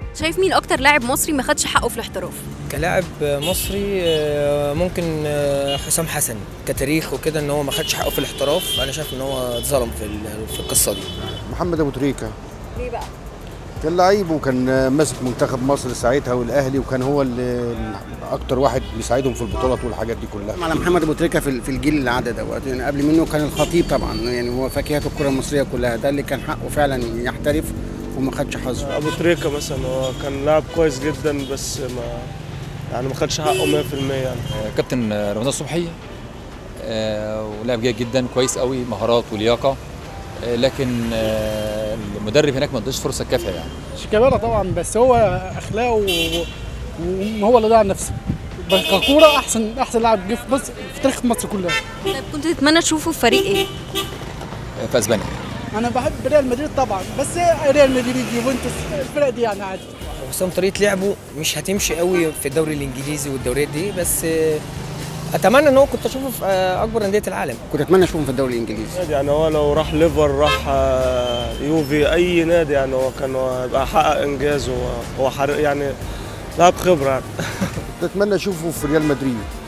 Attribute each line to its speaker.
Speaker 1: شايف مين اكتر لاعب مصري ما خدش حقه في الاحتراف
Speaker 2: كلاعب مصري آه، ممكن آه، حسام حسن كتاريخ وكده ان هو ما خدش حقه في الاحتراف انا شايف ان هو اتظلم في ال- في القصه دي
Speaker 3: محمد ابو تريكه
Speaker 1: ليه بقى
Speaker 3: كان لعيب وكان ماسك منتخب مصر ساعتها والاهلي وكان هو اللي اكتر واحد بيساعدهم في البطولات والحاجات دي كلها
Speaker 4: على محمد ابو تريكه في في الجيل اللي عدى دوت يعني قبل منه كان الخطيب طبعا يعني هو فاكهه الكره المصريه كلها ده اللي كان حقه فعلا يحترف وما خدش حظه
Speaker 5: ابو تريكه مثلا هو كان لاعب كويس جدا بس ما يعني ما خدش حقه 100% يعني
Speaker 6: كابتن رمضان صبحي آه، ولاعب جيد جدا كويس قوي مهارات ولياقه آه، لكن آه، المدرب هناك ما اداش فرصه كافيه يعني
Speaker 7: شيكابالا طبعا بس هو اخلاقه و- وهو اللي ضيع نفسه بس ككوره احسن احسن لاعب جه في مصر في تاريخ مصر كلها
Speaker 1: طيب كنت تتمنى تشوفه في فريق ايه
Speaker 6: آه، في اسبانيا
Speaker 7: انا بحب ريال مدريد طبعا بس ريال مدريد يوفنتوس الفرق دي يعني عادي
Speaker 2: حسام طريقه لعبه مش هتمشي قوي في الدوري الانجليزي والدوريات دي بس آه، اتمنى ان هو كنت اشوفه في آه، اكبر انديه العالم
Speaker 4: كنت اتمنى اشوفه في الدوري الانجليزي
Speaker 5: يعني هو لو راح ليفر راح آه، يوفي اي نادي يعني هو كان هو هيبقى حقق انجاز هو هو حر- يعني لاعب خبره يعني
Speaker 3: كنت اتمنى اشوفه في ريال مدريد